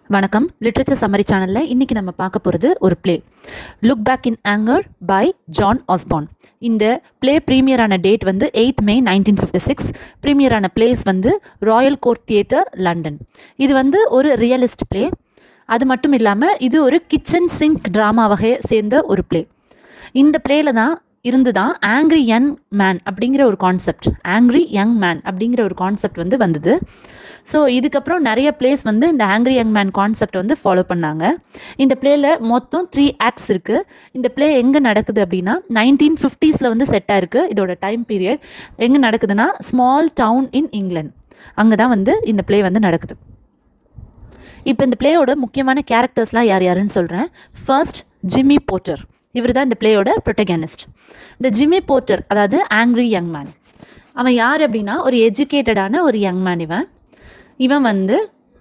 வணக்கம் literature summary சேனலில் இன்றைக்கி நம்ம பார்க்க போகிறது ஒரு play look back in anger by John Osborne இந்த ப்ளே ப்ரீமியரான டேட் வந்து eighth May nineteen fifty six ப்ரீமியரான பிளேஸ் வந்து ராயல் கோர்ட் தியேட்டர் லண்டன் இது வந்து ஒரு ரியலிஸ்ட் ப்ளே அது மட்டும் இல்லாமல் இது ஒரு கிச்சன் சிங்க் ட்ராமா வகையை சேர்ந்த ஒரு ப்ளே இந்த ப்ளேல தான் இருந்து தான் ஆங்க்ரி யங் மேன் அப்படிங்கிற ஒரு கான்செப்ட் ஆங்க்ரி யங் மேன் அப்படிங்கிற ஒரு கான்செப்ட் வந்து வந்தது ஸோ இதுக்கப்புறம் நிறைய பிளேஸ் வந்து இந்த ஆங்க்ரி யங் மேன் கான்செப்ட் வந்து ஃபாலோ பண்ணாங்க இந்த பிளேயில் மொத்தம் த்ரீ ஆக்ட்ஸ் இருக்குது இந்த ப்ளே எங்கே நடக்குது அப்படின்னா நைன்டீன் ஃபிஃப்டீஸில் வந்து செட் ஆயிருக்கு இதோட டைம் பீரியட் எங்கே நடக்குதுன்னா ஸ்மால் டவுன் இன் இங்கிலாந்து அங்கே தான் வந்து இந்த ப்ளே வந்து நடக்குது இப்போ இந்த பிளேயோட முக்கியமான கேரக்டர்ஸ்லாம் யார் யாருன்னு சொல்கிறேன் ஃபர்ஸ்ட் ஜிம்மி போட்டர் இவர் தான் இந்த பிளேயோட ப்ரொட்டகனிஸ்ட் இந்த ஜிம்மி போட்டர் அதாவது ஆங்க்ரி யங் மேன் அவன் யார் அப்படின்னா ஒரு எஜுகேட்டடான ஒரு யங் மேன் இவன் இவன் வந்து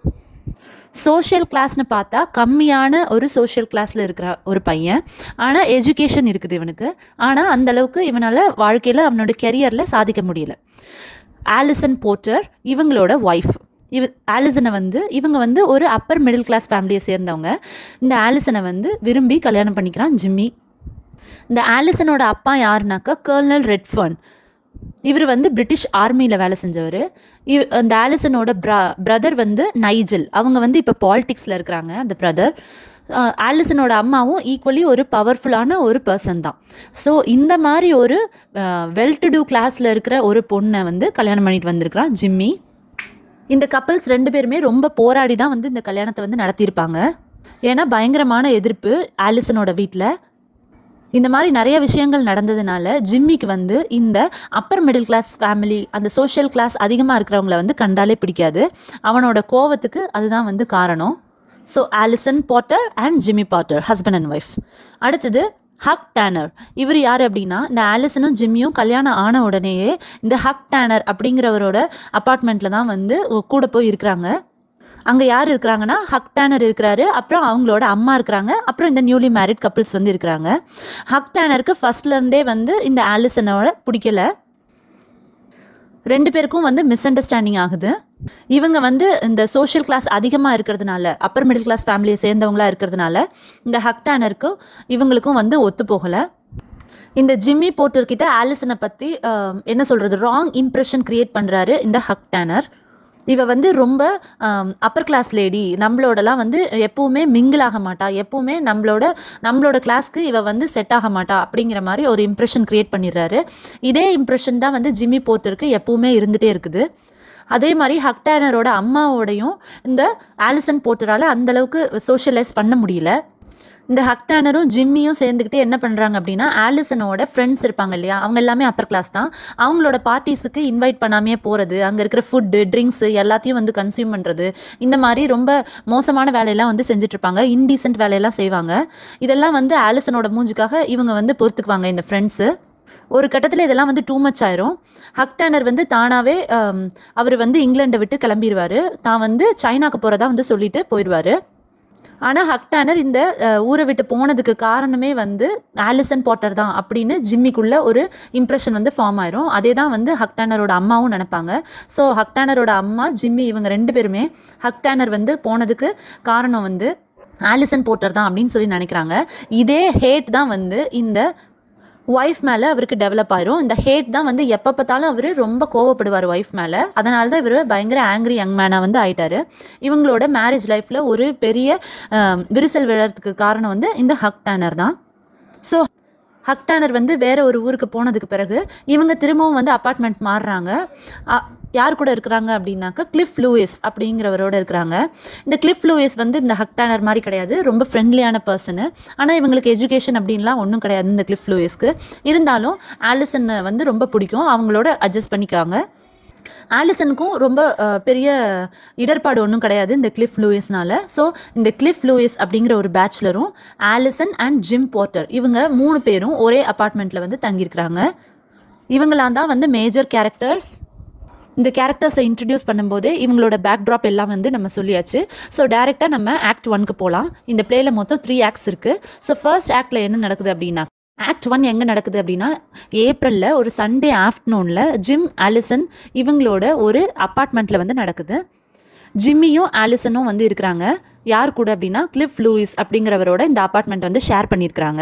சோஷியல் கிளாஸ்னு பார்த்தா கம்மியான ஒரு சோஷியல் கிளாஸில் இருக்கிற ஒரு பையன் ஆனால் எஜுகேஷன் இருக்குது இவனுக்கு ஆனால் அந்த அளவுக்கு இவனால் வாழ்க்கையில் அவனோட கெரியரில் சாதிக்க முடியல ஆலிசன் போட்டர் இவங்களோட ஒய்ஃப் இவ ஆலிசனை வந்து இவங்க வந்து ஒரு அப்பர் மிடில் கிளாஸ் ஃபேமிலியை சேர்ந்தவங்க இந்த ஆலிசனை வந்து விரும்பி கல்யாணம் பண்ணிக்கிறான் ஜிம்மி இந்த ஆலிசனோட அப்பா யாருனாக்கா கர்னல் ரெட்ஃபர்ன் இவர் வந்து பிரிட்டிஷ் ஆர்மியில் வேலை செஞ்சவர் இவ் அந்த ஆலிசனோட ப்ரா பிரதர் வந்து நைஜல் அவங்க வந்து இப்போ பாலிடிக்ஸில் இருக்கிறாங்க அந்த பிரதர் ஆலிசனோட அம்மாவும் ஈக்குவலி ஒரு பவர்ஃபுல்லான ஒரு பர்சன் தான் ஸோ இந்த மாதிரி ஒரு வெல் டு டூ கிளாஸில் இருக்கிற ஒரு பொண்ணை வந்து கல்யாணம் பண்ணிட்டு வந்திருக்கிறான் ஜிம்மி இந்த கப்பல்ஸ் ரெண்டு பேருமே ரொம்ப போராடி தான் வந்து இந்த கல்யாணத்தை வந்து நடத்தியிருப்பாங்க ஏன்னா பயங்கரமான எதிர்ப்பு ஆலிசனோட வீட்டில் இந்த மாதிரி நிறைய விஷயங்கள் நடந்ததுனால ஜிம்மிக்கு வந்து இந்த அப்பர் மிடில் கிளாஸ் ஃபேமிலி அந்த சோஷியல் கிளாஸ் அதிகமாக இருக்கிறவங்கள வந்து கண்டாலே பிடிக்காது அவனோட கோவத்துக்கு அதுதான் வந்து காரணம் so Alison Porter and Jimmy Porter husband and wife அடுத்தது ஹக் டேனர் இவர் யார் அப்படின்னா இந்த ஆலிசனும் ஜிம்மியும் கல்யாணம் ஆன உடனேயே இந்த ஹக் டேனர் அப்படிங்கிறவரோட அப்பார்ட்மெண்ட்டில் தான் வந்து கூட போய் இருக்கிறாங்க அங்கே யார் இருக்கிறாங்கன்னா ஹக் டேனர் இருக்கிறாரு அப்புறம் அவங்களோட அம்மா இருக்கிறாங்க அப்புறம் இந்த நியூலி மேரிட் கப்பிள்ஸ் வந்து இருக்கிறாங்க ஹக் டேனருக்கு ஃபர்ஸ்ட்லேருந்தே வந்து இந்த ஆலிசனோட பிடிக்கல ரெண்டு பேருக்கும் வந்து மிஸ் அண்டர்ஸ்டாண்டிங் ஆகுது இவங்க வந்து இந்த சோஷியல் கிளாஸ் அதிகமாக இருக்கிறதுனால அப்பர் மிடில் கிளாஸ் ஃபேமிலியை சேர்ந்தவங்களா இருக்கிறதுனால இந்த ஹக் டேனருக்கும் இவங்களுக்கும் வந்து ஒத்து போகலை இந்த ஜிம்மி போட்டர்கிட்ட ஆலிசனை பற்றி என்ன சொல்கிறது ராங் இம்ப்ரெஷன் க்ரியேட் பண்ணுறாரு இந்த ஹக் டேனர் இவ வந்து ரொம்ப அப்பர் கிளாஸ் லேடி நம்மளோடலாம் வந்து எப்பவுமே மிங்கிள் ஆக மாட்டா எப்பவுமே நம்மளோட நம்மளோட கிளாஸ்க்கு இவ வந்து செட் ஆக மாட்டா அப்படிங்கிற மாதிரி ஒரு இம்ப்ரெஷன் க்ரியேட் பண்ணிடுறாரு இதே இம்ப்ரெஷன் தான் வந்து ஜிம்மி போத்தருக்கு எப்பவுமே இருந்துகிட்டே இருக்குது அதே மாதிரி ஹக்டேனரோட அம்மாவோடையும் இந்த ஆலிசன் போட்டரால் அந்தளவுக்கு சோஷியலைஸ் பண்ண முடியல இந்த ஹக்டானரும் ஜிம்மியும் சேர்ந்துக்கிட்டு என்ன பண்ணுறாங்க அப்படின்னா ஆலிசனோட ஃப்ரெண்ட்ஸ் இருப்பாங்க இல்லையா அவங்க எல்லாமே அப்பர் கிளாஸ் தான் அவங்களோட பார்ட்டிஸுக்கு இன்வைட் பண்ணாமே போகிறது அங்கே இருக்கிற ஃபுட்டு ட்ரிங்க்ஸு எல்லாத்தையும் வந்து கன்சியூம் பண்ணுறது இந்த மாதிரி ரொம்ப மோசமான வேலையெல்லாம் வந்து செஞ்சுட்ருப்பாங்க இன்டீசென்ட் வேலையெல்லாம் செய்வாங்க இதெல்லாம் வந்து ஆலிசனோட மூஞ்சுக்காக இவங்க வந்து பொறுத்துக்குவாங்க இந்த ஃப்ரெண்ட்ஸு ஒரு கட்டத்தில் இதெல்லாம் வந்து டூ மச் ஆயிரும் ஹக்டானர் வந்து தானாகவே அவர் வந்து இங்கிலாண்டை விட்டு கிளம்பிடுவார் தான் வந்து சைனாக்கு போகிறதா வந்து சொல்லிட்டு போயிடுவார் ஆனால் ஹக்டானர் இந்த ஊரை விட்டு போனதுக்கு காரணமே வந்து ஆலிசன் பாட்டர் தான் அப்படின்னு ஜிம்மிக்குள்ள ஒரு இம்ப்ரெஷன் வந்து ஃபார்ம் ஆயிரும் அதே தான் வந்து ஹக்டானரோட அம்மாவும் நினைப்பாங்க ஸோ ஹக்டானரோட அம்மா ஜிம்மி இவங்க ரெண்டு பேருமே ஹக்டானர் வந்து போனதுக்கு காரணம் வந்து ஆலிசன் போட்டர் தான் அப்படின்னு சொல்லி நினைக்கிறாங்க இதே ஹேட் தான் வந்து இந்த ஒய்ஃப் மேலே அவருக்கு டெவலப் ஆயிரும் இந்த ஹேட் தான் வந்து எப்போ பார்த்தாலும் அவர் ரொம்ப கோவப்படுவார் ஒய்ஃப் மேலே அதனால தான் இவர் பயங்கர ஆங்க்ரி யங் மேனாக வந்து ஆயிட்டாரு இவங்களோட மேரேஜ் லைஃப்பில் ஒரு பெரிய விரிசல் விழறதுக்கு காரணம் வந்து இந்த ஹக் டேனர் தான் ஸோ ஹக்டானர் வந்து வேற ஒரு ஊருக்கு போனதுக்கு பிறகு இவங்க திரும்பவும் வந்து அப்பார்ட்மெண்ட் மாறுறாங்க யார் கூட இருக்கிறாங்க அப்படின்னாக்கா கிளிஃப் லூயிஸ் அப்படிங்கிறவரோட இருக்கிறாங்க இந்த கிளிஃப் லூயிஸ் வந்து இந்த ஹக்டானர் மாதிரி கிடையாது ரொம்ப ஃப்ரெண்ட்லியான பர்சனு ஆனால் இவங்களுக்கு எஜுகேஷன் அப்படின்லாம் ஒன்றும் கிடையாது இந்த கிளிஃப் லூயிஸ்க்கு இருந்தாலும் ஆலிசனை வந்து ரொம்ப பிடிக்கும் அவங்களோட அட்ஜஸ்ட் பண்ணிக்காங்க ஆலிசனுக்கும் ரொம்ப பெரிய இடர்பாடு ஒன்றும் கிடையாது இந்த கிளிஃப் லூயிஸ்னால ஸோ இந்த கிளிஃப் லூயிஸ் அப்படிங்கிற ஒரு பேச்சுலரும் ஆலிசன் அண்ட் ஜிம் போர்ட்டர் இவங்க மூணு பேரும் ஒரே அப்பார்ட்மெண்ட்டில் வந்து தங்கியிருக்கிறாங்க இவங்களாம் தான் வந்து மேஜர் கேரக்டர்ஸ் இந்த கேரக்டர்ஸை இன்ட்ரடியூஸ் பண்ணும்போது இவங்களோட பேக்ட்ராப் எல்லாம் வந்து நம்ம சொல்லியாச்சு ஸோ டேரெக்டாக நம்ம ஆக்ட் ஒன்க்கு போகலாம் இந்த பிளேயில் மொத்தம் த்ரீ ஆக்ட்ஸ் இருக்குது ஸோ ஃபர்ஸ்ட் ஆக்டில் என்ன நடக்குது அப்படின்னா ஆக்ட் ஒன் எங்கே நடக்குது அப்படின்னா ஏப்ரலில் ஒரு சண்டே ஆஃப்டர்நூனில் ஜிம் ஆலிசன் இவங்களோட ஒரு அப்பார்ட்மெண்ட்டில் வந்து நடக்குது ஜிம்மியும் ஆலிசனும் வந்து இருக்கிறாங்க யார் கூட அப்படின்னா கிளிஃப் லூயிஸ் அப்படிங்கிறவரோட இந்த அப்பார்ட்மெண்ட் வந்து ஷேர் பண்ணியிருக்கிறாங்க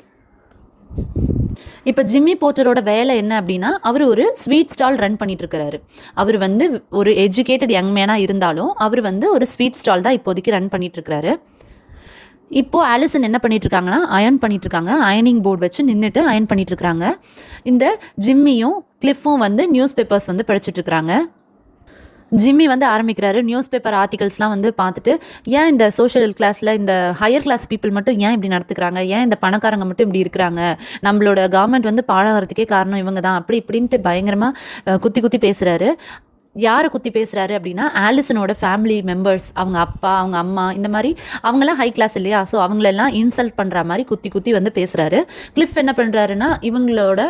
இப்போ ஜிம்மி போர்ட்டரோட வேலை என்ன அப்படின்னா அவர் ஒரு ஸ்வீட் ஸ்டால் ரன் பண்ணிட்டு இருக்கிறாரு அவர் வந்து ஒரு எஜுகேட்டட் யங் மேனாக இருந்தாலும் அவர் வந்து ஒரு ஸ்வீட் ஸ்டால் தான் இப்போதைக்கு ரன் பண்ணிட்டு இருக்கிறாரு இப்போ ஆலிசன் என்ன பண்ணிட்டு இருக்காங்கன்னா அயர்ன் பண்ணிட்டு இருக்காங்க அயனிங் போர்டு வச்சு நின்றுட்டு அயர்ன் பண்ணிட்டு இருக்காங்க இந்த ஜிம்மியும் கிளிஃபும் வந்து நியூஸ் பேப்பர்ஸ் வந்து படிச்சுட்டு இருக்கிறாங்க ஜிம்மி வந்து ஆரம்பிக்கிறாரு நியூஸ் பேப்பர் ஆர்டிகல்ஸ்லாம் வந்து பார்த்துட்டு ஏன் இந்த சோஷியல் கிளாஸில் இந்த ஹையர் கிளாஸ் பீப்புள் மட்டும் ஏன் இப்படி நடத்துக்கிறாங்க ஏன் இந்த பணக்காரங்க மட்டும் இப்படி இருக்கிறாங்க நம்மளோட கவர்மெண்ட் வந்து பாழாகிறதுக்கே காரணம் இவங்க தான் அப்படி இப்படின்ட்டு பயங்கரமாக குத்தி குத்தி பேசுகிறாரு யாரை குத்தி பேசுகிறாரு அப்படின்னா ஆலிசனோட ஃபேமிலி மெம்பர்ஸ் அவங்க அப்பா அவங்க அம்மா இந்த மாதிரி அவங்களாம் ஹை கிளாஸ் இல்லையா ஸோ அவங்களெல்லாம் இன்சல்ட் பண்ணுற மாதிரி குத்தி குத்தி வந்து பேசுகிறாரு கிளிஃப் என்ன பண்ணுறாருன்னா இவங்களோட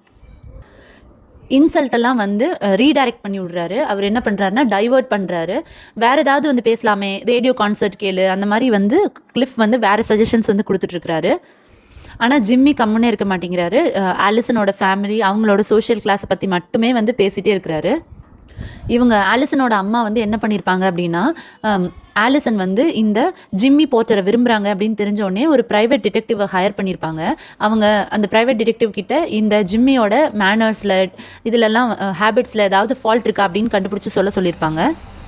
இன்சல்ட் எல்லாம் வந்து ரீடைரக்ட் பண்ணி விடுறாரு அவர் என்ன பண்ணுறாருன்னா டைவர்ட் பண்ணுறாரு வேற ஏதாவது வந்து பேசலாமே ரேடியோ கான்சர்ட் கேளு அந்த மாதிரி வந்து கிளிஃப் வந்து வேற சஜஷன்ஸ் வந்து கொடுத்துட்ருக்கிறாரு ஆனால் ஜிம்மி கம்முன்னே இருக்க மாட்டேங்கிறாரு அஹ் ஆலிசனோட ஃபேமிலி அவங்களோட சோஷியல் கிளாஸை பற்றி மட்டுமே வந்து பேசிகிட்டே இருக்கிறாரு இவங்க ஆலிசனோட அம்மா வந்து என்ன பண்ணியிருப்பாங்க அப்படின்னா ஹம், ஆலிசன் வந்து இந்த ஜிம்மி போர்ட்டரை விரும்புகிறாங்க அப்படின்னு தெரிஞ்ச உடனே ஒரு ப்ரைவேட் டிடெக்டிவை ஹையர் பண்ணியிருப்பாங்க அவங்க அந்த ப்ரைவேட் டிடெக்டிவ் கிட்ட இந்த ஜிம்மியோட மேனர்ஸில் இதிலெல்லாம் ஹேபிட்ஸில் ஏதாவது ஃபால்ட் இருக்கா அப்படின்னு கண்டுபிடிச்சி சொல்ல சொல்லியிருப்பாங்க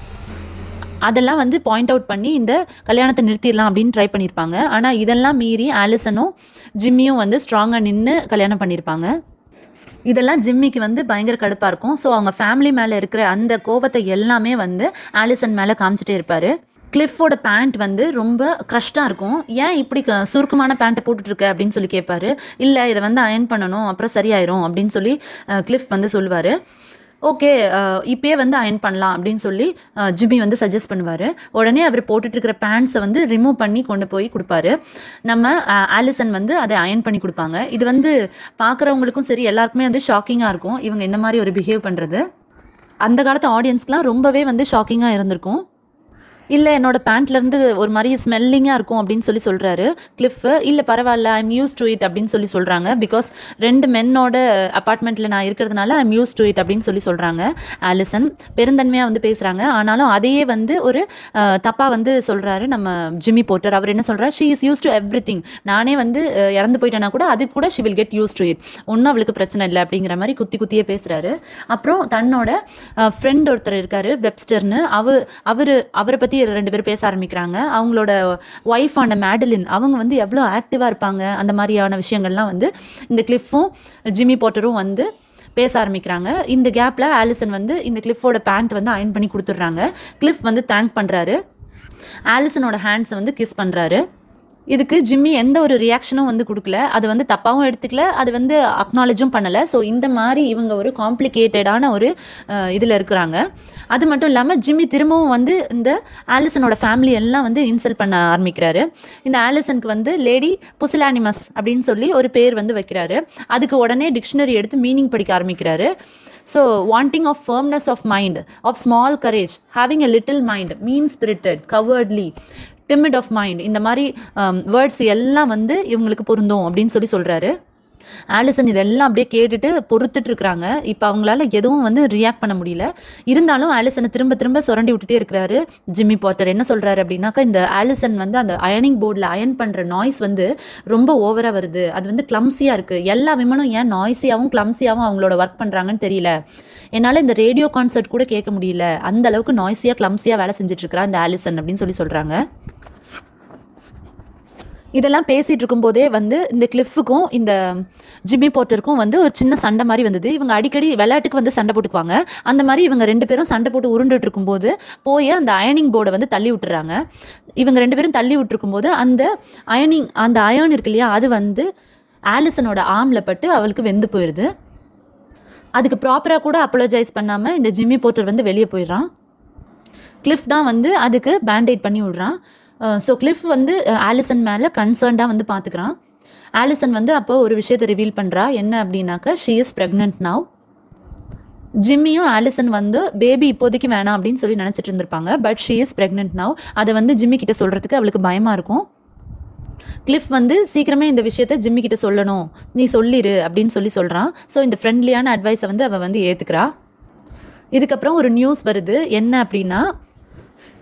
அதெல்லாம் வந்து பாயிண்ட் அவுட் பண்ணி இந்த கல்யாணத்தை நிறுத்திடலாம் அப்படின்னு ட்ரை பண்ணியிருப்பாங்க ஆனால் இதெல்லாம் மீறி ஆலிசனும் ஜிம்மியும் வந்து ஸ்ட்ராங்காக நின்று கல்யாணம் பண்ணியிருப்பாங்க இதெல்லாம் ஜிம்மிக்கு வந்து பயங்கர கடுப்பாக இருக்கும் ஸோ அவங்க ஃபேமிலி மேலே இருக்கிற அந்த கோவத்தை எல்லாமே வந்து ஆலிசன் மேலே காமிச்சிட்டே இருப்பார் கிளிஃபோட பேண்ட் வந்து ரொம்ப க்ரஷ்டாக இருக்கும் ஏன் இப்படி க- சுருக்கமான பேண்ட்டை போட்டுட்ருக்க அப்படின்னு சொல்லி கேட்பாரு இல்லை இதை வந்து அயன் பண்ணணும் அப்புறம் சரியாயிரும் அப்படின்னு சொல்லி அஹ், கிளிஃப் வந்து சொல்லுவார் ஓகே இப்பயே வந்து அயன் பண்ணலாம் அப்படின்னு சொல்லி அஹ், ஜிம்மி வந்து சஜஸ்ட் பண்ணுவார் உடனே அவர் போட்டுட்டு இருக்கிற பேண்ட்ஸை வந்து ரிமூவ் பண்ணி கொண்டு போய் கொடுப்பாரு நம்ம அஹ், ஆலிசன் வந்து அதை அயன் பண்ணி கொடுப்பாங்க இது வந்து பார்க்குறவங்களுக்கும் சரி எல்லாருக்குமே வந்து ஷாக்கிங்காக இருக்கும் இவங்க இந்த மாதிரி ஒரு பிஹேவ் பண்ணுறது அந்த காலத்து ஆடியன்ஸ்க்குலாம் ரொம்பவே வந்து ஷாக்கிங்காக இருந்திருக்கும் இல்லை என்னோட பேண்ட்லேருந்து ஒரு மாதிரி ஸ்மெல்லிங்காக இருக்கும் அப்படின்னு சொல்லி சொல்கிறாரு கிளிஃபு இல்லை பரவாயில்ல ஐம் யூஸ் டு இட் அப்படின்னு சொல்லி சொல்கிறாங்க பிகாஸ் ரெண்டு மென்னோட அப்பார்ட்மெண்ட்டில் நான் இருக்கிறதுனால ஐம் யூஸ் டு இட் அப்படின்னு சொல்லி சொல்கிறாங்க ஆலிசன் பெருந்தன்மையாக வந்து பேசுகிறாங்க ஆனாலும் அதையே வந்து ஒரு தப்பாக வந்து சொல்கிறாரு நம்ம ஜிம்மி போட்டர் அவர் என்ன சொல்கிறார் she is use to everything நானே வந்து அஹ், இறந்து போயிட்டேன்னா கூட அது கூட she will get use to it ஒன்றும் அவளுக்கு பிரச்சனை இல்லை அப்படிங்கிற மாதிரி குத்தி குத்தியே பேசுகிறாரு அப்புறம் தன்னோட ஃப்ரெண்ட் ஒருத்தர் இருக்காரு வெப்ஸ்டர்னு அவர் அவர் அவரை பற்றி ரெண்டு பேரும் பேச ஆரம்பிக்கிறாங்க அவங்களோட ஒய்ஃபான மேடலின் அவங்க வந்து எவ்வளோ ஆக்டிவாக இருப்பாங்க அந்த மாதிரியான விஷயங்கள்லாம் வந்து இந்த கிளிஃபும் ஜிம்மி போட்டரும் வந்து பேச ஆரம்பிக்கிறாங்க இந்த கேப்பில் ஆலிசன் வந்து இந்த கிளிஃபோட பேண்ட் வந்து அயன் பண்ணி கொடுத்துட்றாங்க கிளிஃப் வந்து தேங்க் பண்ணுறாரு ஆலிசனோட ஹேண்ட்ஸை வந்து கிஸ் பண்ணுறாரு இதுக்கு ஜிம்மி எந்த ஒரு ரியாக்ஷனும் வந்து கொடுக்கல அது வந்து தப்பாகவும் எடுத்துக்கல அது வந்து அக்னாலேஜும் பண்ணலை ஸோ இந்த மாதிரி இவங்க ஒரு காம்ப்ளிகேட்டடான ஒரு இதில் இருக்கிறாங்க அது மட்டும் இல்லாமல் ஜிம்மி திரும்பவும் வந்து இந்த ஆலிசனோட ஃபேமிலி எல்லாம் வந்து இன்சல்ட் பண்ண ஆரம்பிக்கிறாரு இந்த ஆலிசனுக்கு வந்து லேடி புசிலானிமஸ் அப்படின்னு சொல்லி ஒரு பேர் வந்து வைக்கிறாரு அதுக்கு உடனே டிக்ஷனரி எடுத்து மீனிங் படிக்க ஆரம்பிக்கிறாரு so wanting of firmness of mind of small courage having a little mind mean spirited covertly timid of mind இந்த மாதிரி வேர்ட்ஸ் எல்லாம் வந்து இவங்களுக்கு பொருந்தும் அப்படின்னு சொல்லி சொல்கிறாரு ஆலிசன் இதெல்லாம் அப்படியே கேட்டுட்டு பொறுத்துட்டு இருக்கிறாங்க இப்போ அவங்களால எதுவும் வந்து ரியாக்ட் பண்ண முடியல இருந்தாலும் ஆலிசனை திரும்ப திரும்ப சுரண்டி விட்டுட்டே இருக்கிறாரு ஜிம்மி பாட்டர் என்ன சொல்கிறாரு அப்படின்னாக்கா இந்த ஆலிசன் வந்து அந்த அயனிங் போர்டில் அயன் பண்ணுற நாய்ஸ் வந்து ரொம்ப ஓவராக வருது அது வந்து கிளம்ஸியாக இருக்குது எல்லா விமனும் ஏன் நாய்ஸியாகவும் கிளம்ஸியாகவும் அவங்களோட ஒர்க் பண்ணுறாங்கன்னு தெரியல என்னால் இந்த ரேடியோ கான்சர்ட் கூட கேட்க முடியல அந்த அளவுக்கு நாய்ஸியாக கிளம்ஸியாக வேலை செஞ்சுட்டு இருக்கிறா இந்த ஆலிசன் அப்படின்னு சொல்லி சொல்கிறாங்க இதெல்லாம் பேசிகிட்டு இருக்கும்போதே வந்து இந்த கிளிஃபுக்கும் இந்த ஜிம்மி போர்ட்டருக்கும் வந்து ஒரு சின்ன சண்டை மாதிரி வந்தது இவங்க அடிக்கடி விளையாட்டுக்கு வந்து சண்டை போட்டுக்குவாங்க அந்த மாதிரி இவங்க ரெண்டு பேரும் சண்டை போட்டு உருண்டுட்டு இருக்கும்போது போய் அந்த அயனிங் போர்டை வந்து தள்ளி விட்டுறாங்க இவங்க ரெண்டு பேரும் தள்ளி விட்டுருக்கும்போது அந்த அயனிங் அந்த அயன் இருக்கு இல்லையா அது வந்து ஆலிசனோட ஆம்ல பட்டு அவளுக்கு வெந்து போயிடுது அதுக்கு ப்ராப்பராக கூட அப்போலஜைஸ் பண்ணாமல் இந்த ஜிம்மி போர்ட்டர் வந்து வெளியே போயிடுறான் கிளிஃப் தான் வந்து அதுக்கு பேண்டேட் பண்ணி விடுறான் ஸோ கிளிஃப் வந்து அஹ், ஆலிசன் மேலே கன்சர்ன்டாக வந்து பார்த்துக்கிறான் ஆலிசன் வந்து அப்போ ஒரு விஷயத்தை ரிவீல் பண்ணுறா என்ன அப்படின்னாக்கா ஷீ இஸ் ப்ரெக்னென்ட் நவ் ஜிம்மியும் ஆலிசன் வந்து பேபி இப்போதைக்கு வேணாம் அப்படின்னு சொல்லி நினச்சிட்டு இருந்திருப்பாங்க but she is pregnant now அதை வந்து ஜிம்மி கிட்ட சொல்கிறதுக்கு அவளுக்கு பயமாக இருக்கும் கிளிஃப் வந்து சீக்கிரமே இந்த விஷயத்த ஜிம்மி கிட்ட சொல்லணும் நீ சொல்லிரு அப்படின்னு சொல்லி சொல்கிறான் ஸோ இந்த ஃப்ரெண்ட்லியான அட்வைஸை வந்து அவள் வந்து ஏற்றுக்கிறா இதுக்கப்புறம் ஒரு நியூஸ் வருது என்ன அப்படின்னா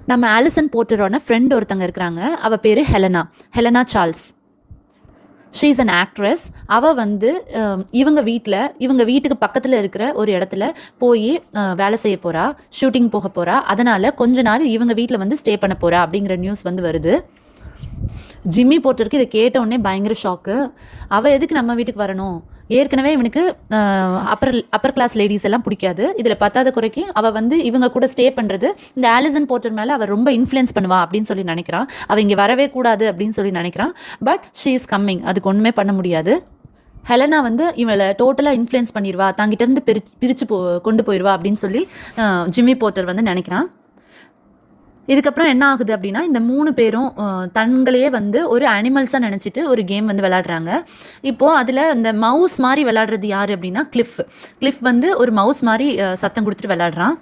நம்ம ஆலிசன் போர்ட்டரோட ஃப்ரெண்ட் ஒருத்தங்க இருக்கிறாங்க அவள் பேர் Helena Helena Charles she is an actress அவள் வந்து அஹ், இவங்க வீட்டில் இவங்க வீட்டுக்கு பக்கத்தில் இருக்கிற ஒரு இடத்துல போய் அஹ், வேலை செய்ய போகிறா ஷூட்டிங் போக போகிறா அதனால் கொஞ்ச நாள் இவங்க வீட்டில் வந்து ஸ்டே பண்ண போகிறா அப்படிங்கிற நியூஸ் வந்து வருது ஜிம்மி போட்டிருக்கு இதை கேட்ட உடனே பயங்கர ஷாக்கு அவள் எதுக்கு நம்ம வீட்டுக்கு வரணும் ஏற்கனவே இவனுக்கு அப்பர் அப்பர் கிளாஸ் லேடிஸ் எல்லாம் பிடிக்காது இதில் பத்தாத குறைக்கு அவள் வந்து இவங்க கூட ஸ்டே பண்ணுறது இந்த ஆலிசன் போர்ட்டர் மேலே அவள் ரொம்ப இன்ஃப்ளூயன்ஸ் பண்ணுவா அப்படின்னு சொல்லி நினைக்கிறான் அவள் இங்கே வரவே கூடாது அப்படின்னு சொல்லி நினைக்கிறான் பட் ஷீ இஸ் கம்மிங் அதுக்கு ஒன்றுமே பண்ண முடியாது ஹெலனா வந்து இவளை டோட்டலாக இன்ஃப்ளூயன்ஸ் பண்ணிடுவா தங்கிட்ட இருந்து பிரி பிரித்து போ கொண்டு போயிடுவா அப்படின்னு சொல்லி அஹ், ஜிம்மி போர்ட்டர் வந்து நினைக்கிறான் இதுக்கப்புறம் என்ன ஆகுது அப்படின்னா இந்த மூணு பேரும் அஹ், தங்களையே வந்து ஒரு அனிமல்ஸாக நினச்சிட்டு ஒரு கேம் வந்து விளையாடுறாங்க இப்போது அதில் இந்த மவுஸ் மாதிரி விளையாடுறது யார் அப்படின்னா கிளிஃப் கிளிஃப் வந்து ஒரு மவுஸ் மாதிரி அஹ், சத்தம் கொடுத்துட்டு விளையாடுறான்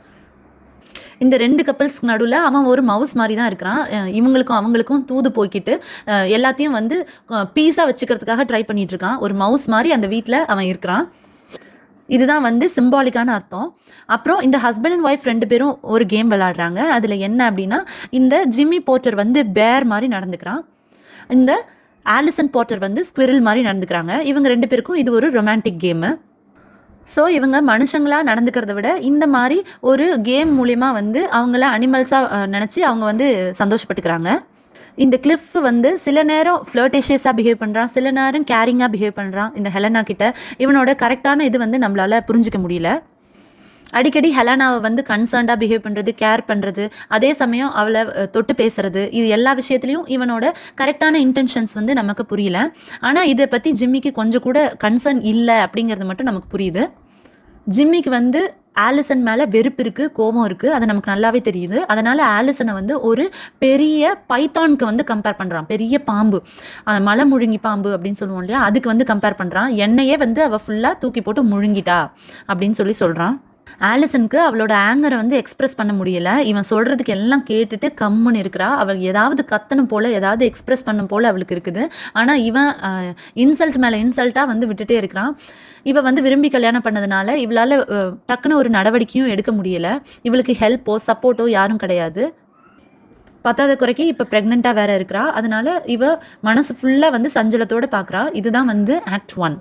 இந்த ரெண்டு கப்பல்ஸ்க்கு நடுவில் அவன் ஒரு மவுஸ் மாதிரி தான் இருக்கிறான் அஹ் இவங்களுக்கும் அவங்களுக்கும் தூது போய்க்கிட்டு அஹ் எல்லாத்தையும் வந்து பீஸாக வச்சுக்கிறதுக்காக ட்ரை பண்ணிட்டு இருக்கான் ஒரு மவுஸ் மாதிரி அந்த வீட்டில் அவன் இருக்கிறான் இதுதான் வந்து சிம்பாலிக்கான அர்த்தம் அப்புறம் இந்த ஹஸ்பண்ட் அண்ட் ஒய்ஃப் ரெண்டு பேரும் ஒரு கேம் விளையாடுறாங்க அதில் என்ன அப்படின்னா இந்த ஜிம்மி போர்ட்டர் வந்து பேர் மாதிரி நடந்துக்கிறான் இந்த ஆலிசன் போர்ட்டர் வந்து ஸ்குவிரல் மாதிரி நடந்துக்கிறாங்க இவங்க ரெண்டு பேருக்கும் இது ஒரு ரொமான்டிக் கேமு ஸோ இவங்க மனுஷங்களா நடந்துக்கிறத விட இந்த மாதிரி ஒரு கேம் மூலிமா வந்து அவங்கள அனிமல்ஸாக நினச்சி அவங்க வந்து சந்தோஷப்பட்டுக்கிறாங்க இந்த கிளிஃப் வந்து சில நேரம் ஃப்ளர்டேஷியஸாக பிஹேவ் பண்ணுறான் சில நேரம் கேரிங்காக பிஹேவ் பண்ணுறான் இந்த ஹெலனா கிட்ட இவனோட கரெக்டான இது வந்து நம்மளால் புரிஞ்சிக்க முடியல அடிக்கடி ஹெலானாவை வந்து கன்சர்ன்டாக பிஹேவ் பண்ணுறது கேர் பண்ணுறது அதே சமயம் அவளை அஹ், தொட்டு பேசுறது இது எல்லா விஷயத்துலையும் இவனோட கரெக்டான இன்டென்ஷன்ஸ் வந்து நமக்கு புரியல ஆனால் இதை பற்றி ஜிம்மிக்கு கொஞ்சம் கூட கன்சர்ன் இல்லை அப்படிங்கிறது மட்டும் நமக்கு புரியுது ஜிம்மிக்கு வந்து ஆலிசன் மேலே வெறுப்பு இருக்குது கோபம் இருக்குது அது நமக்கு நல்லாவே தெரியுது அதனால் ஆலிசனை வந்து ஒரு பெரிய பைத்தானுக்கு வந்து கம்பேர் பண்ணுறான் பெரிய பாம்பு அஹ் மலை முழுங்கி பாம்பு அப்படின்னு சொல்லுவோம் இல்லையா அதுக்கு வந்து கம்பேர் பண்ணுறான் என்னையே வந்து அவள் ஃபுல்லாக தூக்கி போட்டு முழுங்கிட்டா அப்படின்னு சொல்லி சொல்கிறான் ஆலிசனுக்கு அவளோட ஆங்கரை வந்து எக்ஸ்பிரஸ் பண்ண முடியல இவன் சொல்கிறதுக்கு எல்லாம் கேட்டுட்டு கம்முன்னு இருக்கிறா அவள் ஏதாவது கத்தணும் போல் ஏதாவது எக்ஸ்பிரஸ் பண்ணும் போல் அவளுக்கு இருக்குது ஆனால் இவன் இன்சல்ட் மேலே இன்சல்ட்டாக வந்து விட்டுட்டே இருக்கிறான் இவ வந்து விரும்பி கல்யாணம் பண்ணதுனால இவளால் டக்குன்னு ஒரு நடவடிக்கையும் எடுக்க முடியல இவளுக்கு ஹெல்ப்போ சப்போர்ட்டோ யாரும் கிடையாது பத்தாத குறைக்கு இப்போ ப்ரெக்னெண்ட்டாக வேற இருக்கிறா அதனால இவ மனசு ஃபுல்லாக வந்து சஞ்சலத்தோடு பார்க்குறா இதுதான் வந்து ஆக்ட் ஒன்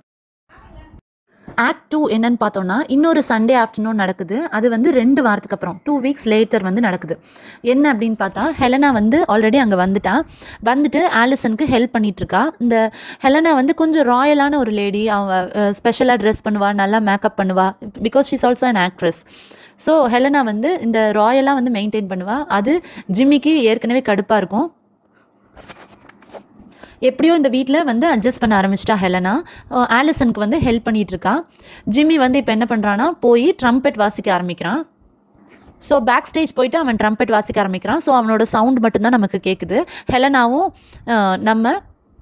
ஆக்ட் டூ என்னன்னு பார்த்தோம்னா இன்னொரு சண்டே ஆஃப்டர்நூன் நடக்குது அது வந்து ரெண்டு வாரத்துக்கு அப்புறம் டூ வீக்ஸ் லேட்டர் வந்து நடக்குது என்ன அப்படின்னு பார்த்தா ஹெலனா வந்து ஆல்ரெடி அங்கே வந்துட்டா வந்துட்டு ஆலிசனுக்கு ஹெல்ப் பண்ணிட்டு இருக்கா இந்த ஹெலனா வந்து கொஞ்சம் ராயலான ஒரு லேடி அவ ஸ்பெஷலாக ட்ரெஸ் பண்ணுவா நல்லா மேக்கப் பண்ணுவா because she's also an actress so Helena வந்து இந்த ராயலாக வந்து மெயின்டைன் பண்ணுவா அது ஜிம்மிக்கு ஏற்கனவே கடுப்பாக இருக்கும் எப்படியோ இந்த வீட்டில் வந்து அட்ஜஸ்ட் பண்ண ஆரம்பிச்சிட்டா ஹெலனா அஹ் ஆலிசனுக்கு வந்து ஹெல்ப் பண்ணிட்டு இருக்கா ஜிம்மி வந்து இப்போ என்ன பண்ணுறான்னா போய் ட்ரம்பெட் வாசிக்க ஆரம்பிக்கிறான் ஸோ பேக் ஸ்டேஜ் போயிட்டு அவன் ட்ரம்பெட் வாசிக்க ஆரம்பிக்கிறான் ஸோ அவனோட சவுண்ட் மட்டும்தான் நமக்கு கேட்குது ஹெலனாவும் அஹ், நம்ம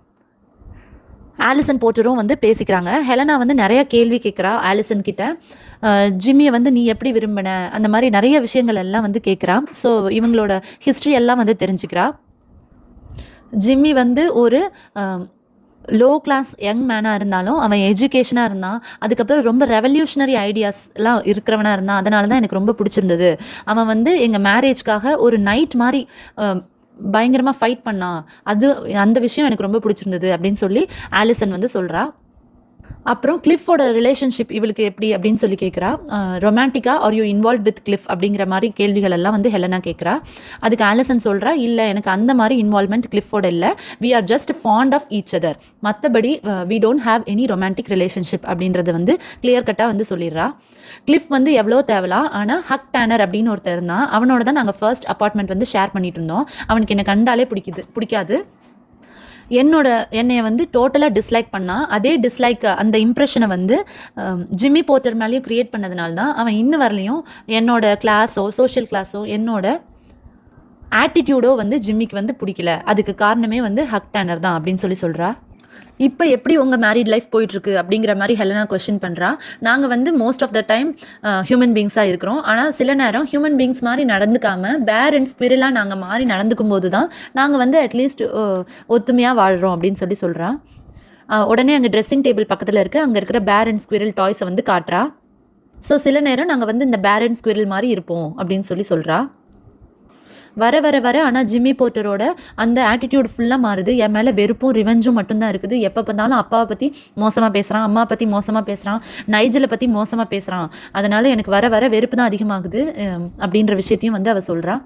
ஆலிசன் போட்டரும் வந்து பேசிக்கிறாங்க ஹெலனா வந்து நிறைய கேள்வி கேட்குறா ஆலிசன் கிட்ட அஹ், ஜிம்மியை வந்து நீ எப்படி விரும்பின அந்த மாதிரி நிறைய விஷயங்கள் எல்லாம் வந்து கேட்குறா ஸோ இவங்களோட ஹிஸ்ட்ரி எல்லாம் வந்து தெரிஞ்சுக்கிறா ஜிம்மி வந்து ஒரு லோ கிளாஸ் யங் மேனாக இருந்தாலும் அவன் எஜுகேஷனாக இருந்தான் அதுக்கப்புறம் ரொம்ப ரெவல்யூஷனரி ஐடியாஸ்லாம் இருக்கிறவனாக இருந்தான் அதனால தான் எனக்கு ரொம்ப பிடிச்சிருந்தது அவன் வந்து எங்கள் மேரேஜ்க்காக ஒரு நைட் மாதிரி பயங்கரமாக ஃபைட் பண்ணான் அது அந்த விஷயம் எனக்கு ரொம்ப பிடிச்சிருந்தது அப்படின்னு சொல்லி ஆலிசன் வந்து சொல்கிறா அப்புறம் கிளிஃபோட ரிலேஷன்ஷிப் இவளுக்கு எப்படி அப்படின்னு சொல்லி கேட்குறா ரொமான்டிக்கா are you involve with Cliff அப்படிங்கிற மாதிரி கேள்விகள் எல்லாம் வந்து ஹெலனா கேட்குறா அதுக்கு ஆலிசன் சொல்கிறா இல்லை எனக்கு அந்த மாதிரி இன்வால்மெண்ட் கிளிஃபோட இல்லை we are just fond of each other மற்றபடி we don't have any romantic relationship அப்படின்றத வந்து கிளியர் கட்டாக வந்து சொல்லிடுறா கிளிஃப் வந்து எவ்வளோ தேவலாம் ஆனால் ஹக் டேனர் அப்படின்னு ஒருத்தர் இருந்தான் அவனோட தான் நாங்கள் ஃபர்ஸ்ட் அப்பார்ட்மெண்ட் வந்து ஷேர் பண்ணிட்டு இருந்தோம் அவனுக்கு என்னை கண்டாலே பிடிக்குது பிடிக்காது என்னோட என்னைய வந்து டோட்டலாக டிஸ்லைக் பண்ணால் அதே டிஸ்லைக் அந்த இம்ப்ரெஷனை வந்து அம், ஜிம்மி போத்தர் மேலேயும் க்ரியேட் பண்ணதுனால தான் அவன் இன்ன வரலையும் என்னோட கிளாஸோ சோஷியல் கிளாஸோ என்னோட ஆட்டிடியூடோ வந்து ஜிம்மிக்கு வந்து பிடிக்கல அதுக்கு காரணமே வந்து ஹக் டேனர் தான் அப்படின்னு சொல்லி சொல்கிறா இப்போ எப்படி உங்கள் மேரிட் லைஃப் போயிட்டுருக்கு அப்படிங்கிற மாதிரி ஹெலனா கொஸ்டின் பண்ணுறா நாங்கள் வந்து most of the time human பீங்ஸாக இருக்கிறோம் ஆனால் சில நேரம் ஹியூமன் பீங்ஸ் மாதிரி நடந்துக்காம பேர் அண்ட் ஸ்பிரிலாக நாங்கள் மாறி நடந்துக்கும் போது தான் நாங்கள் வந்து அட்லீஸ்ட் ஒத்துமையாக வாழ்கிறோம் அப்படின்னு சொல்லி சொல்கிறா உடனே அங்கே ட்ரெஸ்ஸிங் டேபிள் பக்கத்தில் இருக்க அங்கே இருக்கிற பேர் அண்ட் ஸ்குவிரல் டாய்ஸை வந்து காட்டுறா ஸோ சில நேரம் நாங்கள் வந்து இந்த பேர் அண்ட் ஸ்குவிரல் மாதிரி இருப்போம் அப்படின்னு சொல்லி சொல்கிறா வர வர வர ஆனால் ஜிம்மி போர்ட்டரோட அந்த ஆட்டிடியூட் ஃபுல்லாக மாறுது என் மேலே வெறுப்பும் ரிவெஞ்சும் மட்டும்தான் இருக்குது எப்போ பார்த்தாலும் அப்பாவை பற்றி மோசமாக பேசுகிறான் அம்மா பற்றி மோசமாக பேசுகிறான் நைஜலை பற்றி மோசமாக பேசுகிறான் அதனால் எனக்கு வர வர வெறுப்பு தான் அதிகமாகுது அஹ் அப்படின்ற விஷயத்தையும் வந்து அவள் சொல்கிறா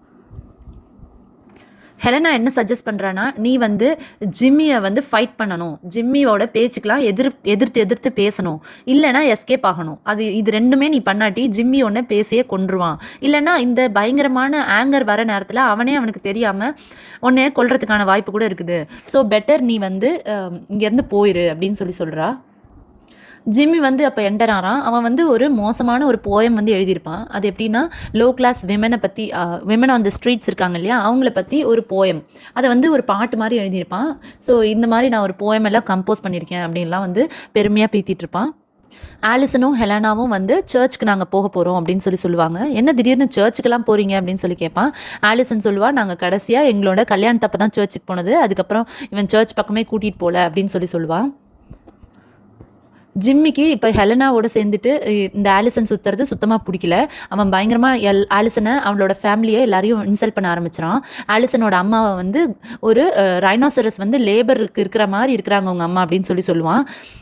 ஹெலனா என்ன சஜஸ்ட் பண்ணுறான்னா நீ வந்து ஜிம்மியை வந்து ஃபைட் பண்ணணும் ஜிம்மியோட பேச்சுக்கெலாம் எதிர் எதிர்த்து எதிர்த்து பேசணும் இல்லைனா எஸ்கேப் ஆகணும் அது இது ரெண்டுமே நீ பண்ணாட்டி ஜிம்மி ஒன்று பேசியே கொன்றுவான் இல்லைனா இந்த பயங்கரமான ஆங்கர் வர நேரத்தில் அவனே அவனுக்கு தெரியாமல் உன்னைய கொல்றதுக்கான வாய்ப்பு கூட இருக்குது ஸோ பெட்டர் நீ வந்து அஹ், இங்கேருந்து போயிரு அப்படின்னு சொல்லி சொல்கிறா ஜிம்மி வந்து அப்போ என்டர் ஆறான் அவன் வந்து ஒரு மோசமான ஒரு போயம் வந்து எழுதியிருப்பான் அது எப்படின்னா லோ கிளாஸ் விமனை பற்றி விமன் ஆன் த ஸ்ட்ரீட்ஸ் இருக்காங்க இல்லையா அவங்கள பற்றி ஒரு போயம் அதை வந்து ஒரு பாட்டு மாதிரி எழுதியிருப்பான் ஸோ இந்த மாதிரி நான் ஒரு போயம் எல்லாம் கம்போஸ் பண்ணியிருக்கேன் அப்படின்லாம் வந்து பெருமையாக பீத்திட்டு இருப்பான் ஆலிசனும் ஹெலனாவும் வந்து சர்ச்சுக்கு நாங்கள் போக போகிறோம் அப்படின்னு சொல்லி சொல்லுவாங்க என்ன திடீர்னு சர்ச்சுக்கெல்லாம் போகிறீங்க அப்படின்னு சொல்லி கேட்பான் ஆலிசன் சொல்லுவா நாங்கள் கடைசியாக எங்களோட கல்யாணத்தப்போ தான் சர்ச்சுக்கு போனது அதுக்கப்புறம் இவன் சர்ச் பக்கமே கூட்டிகிட்டு போகல அப்படின்னு சொல்லி சொல்லுவான் ஜிம்மிக்கு இப்போ ஹெலனாவோட சேர்ந்துட்டு இ- இந்த ஆலிசன் சுற்றுறது சுத்தமாக பிடிக்கல அவன் பயங்கரமாக எல் ஆலிசனை அவளோட ஃபேமிலியை எல்லாரையும் இன்சல்ட் பண்ண ஆரம்பிச்சிடான் ஆலிசனோட அம்மாவை வந்து ஒரு ரைனோசரஸ் வந்து லேபருக்கு இருக்கிற மாதிரி இருக்கிறாங்க உங்கள் அம்மா அப்படின்னு சொல்லி சொல்லுவான்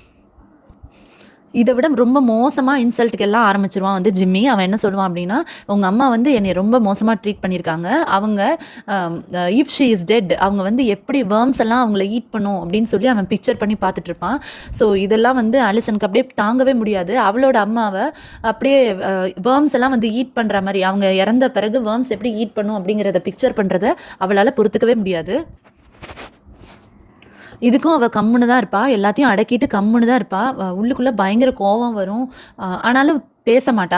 இதை விட ரொம்ப மோசமாக இன்சல்ட்டுக்கு எல்லாம் ஆரம்பிச்சிருவான் வந்து ஜிம்மி அவன் என்ன சொல்லுவான் அப்படின்னா உங்கள் அம்மா வந்து என்னை ரொம்ப மோசமாக ட்ரீட் பண்ணியிருக்காங்க அவங்க இஃப் ஷீ இஸ் டெட் அவங்க வந்து எப்படி வேர்ம்ஸ் எல்லாம் அவங்கள ஈட் பண்ணும் அப்படின்னு சொல்லி அவன் பிக்சர் பண்ணி பார்த்துட்டு இருப்பான் ஸோ இதெல்லாம் வந்து அலிசனுக்கு அப்படியே தாங்கவே முடியாது அவளோட அம்மாவை அப்படியே வேர்ம்ஸ் எல்லாம் வந்து ஈட் பண்ணுற மாதிரி அவங்க இறந்த பிறகு வேர்ம்ஸ் எப்படி ஈட் பண்ணும் அப்படிங்கிறத பிக்சர் பண்ணுறத அவளால் பொறுத்துக்கவே முடியாது இதுக்கும் அவள் கம்முன்னு தான் இருப்பா எல்லாத்தையும் அடக்கிட்டு கம்முன்னு தான் இருப்பா அவ உள்ளுக்குள்ளே பயங்கர கோபம் வரும் அஹ் ஆனாலும் பேச மாட்டா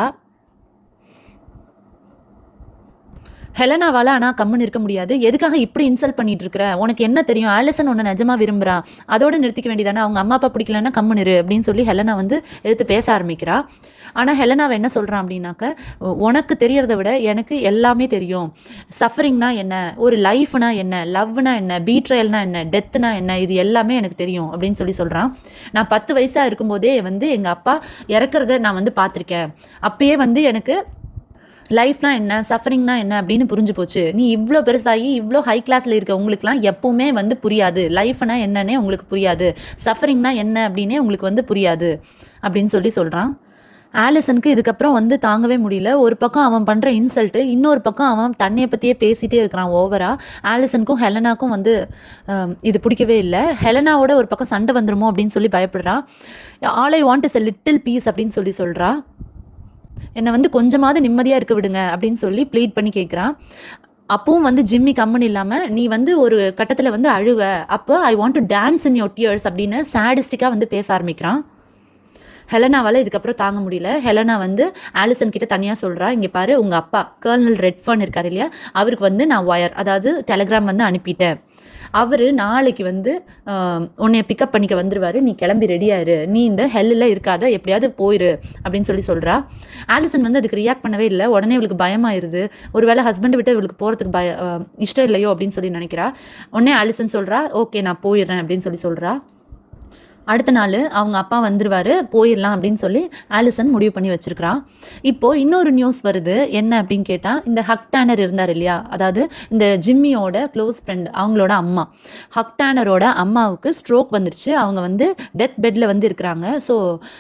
ஹெலனாவால் ஆனால் கம்முன்னு இருக்க முடியாது எதுக்காக இப்படி இன்சல்ட் பண்ணிட்டு இருக்கிற உனக்கு என்ன தெரியும் ஆலிசன் உன்னை நிஜமா விரும்புறா அதோட நிறுத்திக்க வேண்டியதானே அவங்க அம்மா அப்பா பிடிக்கலன்னா கம்முன்னு இரு அப்படின்னு சொல்லி ஹெலனா வந்து எதிர்த்து பேச ஆரம்பிக்கிறா ஆனால் ஹெலனாவை என்ன சொல்கிறான் அப்படின்னாக்க உ- உனக்கு தெரியறத விட எனக்கு எல்லாமே தெரியும் சஃபரிங்னா என்ன ஒரு லைஃப்னா என்ன லவ்னா என்ன பீட்ரயல்னா என்ன டெத்துனா என்ன இது எல்லாமே எனக்கு தெரியும் அப்படின்னு சொல்லி சொல்கிறான் நான் பத்து வயசாக இருக்கும்போதே வந்து எங்கள் அப்பா இறக்குறத நான் வந்து பார்த்துருக்கேன் அப்பயே வந்து எனக்கு லைஃப்னா என்ன சஃபரிங்னா என்ன அப்படின்னு புரிஞ்சு போச்சு நீ இவ்வளோ பெருசாகி இவ்வளோ ஹை கிளாஸில் இருக்க உங்களுக்குலாம் எப்பவுமே வந்து புரியாது லைஃப்னா என்னன்னே உங்களுக்கு புரியாது சஃபரிங்னா என்ன அப்படின்னே உங்களுக்கு வந்து புரியாது அப்படின்னு சொல்லி சொல்கிறான் ஆலிசனுக்கு இதுக்கப்புறம் வந்து தாங்கவே முடியல ஒரு பக்கம் அவன் பண்ணுற இன்சல்ட்டு இன்னொரு பக்கம் அவன் தன்னையை பற்றியே பேசிகிட்டே இருக்கிறான் ஓவரா ஆலிசனுக்கும் ஹெலனாக்கும் வந்து ஆம், இது பிடிக்கவே இல்லை ஹெலனாவோட ஒரு பக்கம் சண்டை வந்துருமோ அப்படின்னு சொல்லி பயப்படுறான் all I want is a little peace அப்படின்னு சொல்லி சொல்கிறா என்னை வந்து கொஞ்சமாவது நிம்மதியாக இருக்க விடுங்க அப்படின்னு சொல்லி ப்ளீட் பண்ணி கேட்குறான் அப்பவும் வந்து ஜிம்மி கம்மன் இல்லாமல் நீ வந்து ஒரு கட்டத்தில் வந்து அழுவ அப்போ I want to dance in your tears அப்படின்னு சாடிஸ்டிக்காக வந்து பேச ஆரம்பிக்கிறான் ஹெலனாவால் இதுக்கப்புறம் தாங்க முடியல ஹெலனா வந்து ஆலிசன் கிட்ட தனியாக சொல்கிறா இங்கே பாரு உங்கள் அப்பா கர்னல் ரெட்ஃபர்ன் இருக்கார் இல்லையா அவருக்கு வந்து நான் ஒயர் அதாவது டெலகிராம் வந்து அனுப்பிட்டேன் அவர் நாளைக்கு வந்து ஆஹ், உன்னைய பிக்கப் பண்ணிக்க வந்துருவாரு நீ கிளம்பி ரெடியாயிரு நீ இந்த ஹெல்லில் இருக்காத எப்படியாவது போயிரு அப்படின்னு சொல்லி சொல்கிறா ஆலிசன் வந்து அதுக்கு ரியாக்ட் பண்ணவே இல்லை உடனே இவளுக்கு பயமாயிருது ஒருவேளை ஹஸ்பண்டை விட்டு இவளுக்கு போகிறதுக்கு பய ஆஹ், இஷ்டம் இல்லையோ அப்படின்னு சொல்லி நினைக்கிறா உடனே ஆலிசன் சொல்கிறா ஓகே நான் போயிடுறேன் அப்படின்னு சொல்லி சொல்கிறா அடுத்த நாள் அவங்க அப்பா வந்துருவாரு போயிடலாம் அப்படின்னு சொல்லி ஆலிசன் முடிவு பண்ணி வச்சிருக்கிறா இப்போ இன்னொரு நியூஸ் வருது என்ன அப்படின்னு கேட்டால் இந்த ஹக் டேனர் இருந்தார் இல்லையா அதாவது இந்த ஜிம்மியோட க்ளோஸ் ஃப்ரெண்ட் அவங்களோட அம்மா ஹக் டேனரோட அம்மாவுக்கு ஸ்ட்ரோக் வந்துருச்சு அவங்க வந்து டெத் பெட்டில் வந்து இருக்கிறாங்க ஸோ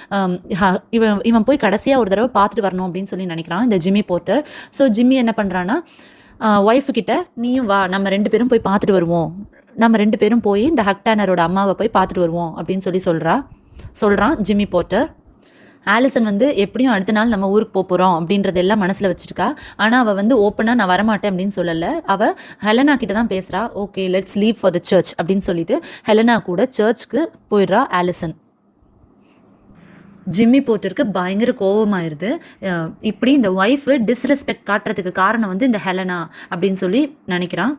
இவன் இவன் போய் கடைசியாக ஒரு தடவை பார்த்துட்டு வரணும் அப்படின்னு சொல்லி நினைக்கிறான் இந்த ஜிம்மி போர்ட்டர் ஸோ ஜிம்மி என்ன பண்ணுறான்னா ஒய்ஃபு கிட்ட நீயும் வா நம்ம ரெண்டு பேரும் போய் பார்த்துட்டு வருவோம் நம்ம ரெண்டு பேரும் போய் இந்த ஹக்டானரோட அம்மாவை போய் பார்த்துட்டு வருவோம் அப்படின்னு சொல்லி சொல்கிறா சொல்கிறான் ஜிம்மி போர்ட்டர் ஆலிசன் வந்து எப்படியும் அடுத்த நாள் நம்ம ஊருக்கு போக போகிறோம் அப்படின்றதெல்லாம் மனசில் வச்சுருக்கா ஆனால் அவள் வந்து ஓப்பனாக நான் வரமாட்டேன் அப்படின்னு சொல்லலை அவள் ஹெலனா கிட்ட தான் பேசுகிறா okay let's leave for the church அப்படின்னு சொல்லிட்டு ஹெலனா கூட சர்ச்சுக்கு போயிடுறா ஆலிசன் ஜிம்மி போர்ட்டருக்கு பயங்கர கோவமாயிருது அஹ் இப்படி இந்த ஒய்ஃபு டிஸ்ரெஸ்பெக்ட் காட்டுறதுக்கு காரணம் வந்து இந்த ஹெலனா அப்படின்னு சொல்லி நினைக்கிறான்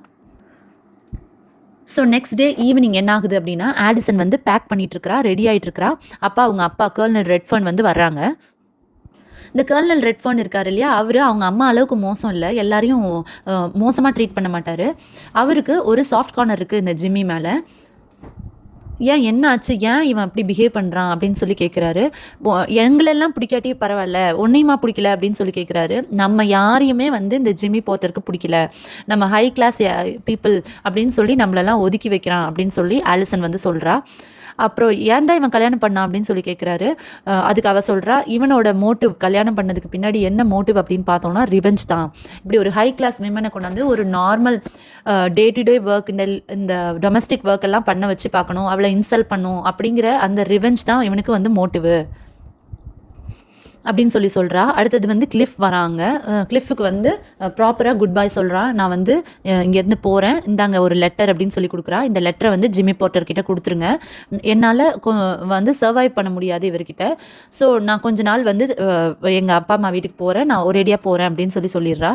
ஸோ நெக்ஸ்ட் டே ஈவினிங் என்ன ஆகுது அப்படின்னா ஆடிசன் வந்து பேக் பண்ணிட்டு இருக்கறா ரெடி ஆயிட்டு இருக்கறா அப்பா அவங்க அப்பா கர்னல் ரெட்ஃபர்ன் வந்து வர்றாங்க இந்த கர்னல் ரெட்ஃபர்ன் இருக்கார் இல்லையா அவர் அவங்க அம்மா அளவுக்கு மோசம் இல்லை எல்லாரையும் மோசமாக ட்ரீட் பண்ண மாட்டார் அவருக்கு ஒரு சாஃப்ட் கார்னர் இருக்குது இந்த ஜிம்மி மேலே ஏன் என்ன ஆச்சு ஏன் இவன் அப்படி பிஹேவ் பண்ணுறான் அப்படின்னு சொல்லி கேட்குறாரு எங்களெல்லாம் பிடிக்காட்டி பரவாயில்ல ஒன்றையுமா பிடிக்கல அப்படின்னு சொல்லி கேட்குறாரு நம்ம யாரையுமே வந்து இந்த ஜிம்மி போர்ட்டருக்கு பிடிக்கல நம்ம ஹை கிளாஸ் பீப்புள் அப்படின்னு சொல்லி நம்மளெல்லாம் ஒதுக்கி வைக்கிறான் அப்படின்னு சொல்லி ஆலிசன் வந்து சொல்கிறா அப்புறம் ஏன் தான் இவன் கல்யாணம் பண்ணான் அப்படின்னு சொல்லி கேட்குறாரு அதுக்கு அவ சொல்கிறா இவனோட மோட்டிவ் கல்யாணம் பண்ணதுக்கு பின்னாடி என்ன மோட்டிவ் அப்படின்னு பார்த்தோம்னா ரிவெஞ்ச் தான் இப்படி ஒரு ஹை கிளாஸ் விமனை கொண்டாந்து ஒரு normal day to day work இந்த இந்த டொமஸ்டிக் ஒர்க் எல்லாம் பண்ண வச்சு பார்க்கணும் அவளை இன்சல்ட் பண்ணும் அப்படிங்கிற அந்த ரிவெஞ்ச் தான் இவனுக்கு வந்து மோட்டிவ் அப்படின்னு சொல்லி சொல்கிறா அடுத்தது வந்து கிளிஃப் வராங்க கிளிஃபுக்கு வந்து ப்ராப்பராக குட் பை சொல்கிறா நான் வந்து அஹ், இங்கேருந்து போகிறேன் இந்தாங்க ஒரு லெட்டர் அப்படின்னு சொல்லி கொடுக்குறா இந்த லெட்டரை வந்து ஜிம்மி போர்ட்டர் கிட்ட கொடுத்துருங்க என்னால் வந்து சர்வைவ் பண்ண முடியாது இவர்கிட்ட ஸோ நான் கொஞ்ச நாள் வந்து எங்கள் அப்பா அம்மா வீட்டுக்கு போகிறேன் நான் ஒரேடியாக போகிறேன் அப்படின்னு சொல்லி சொல்லிடுறா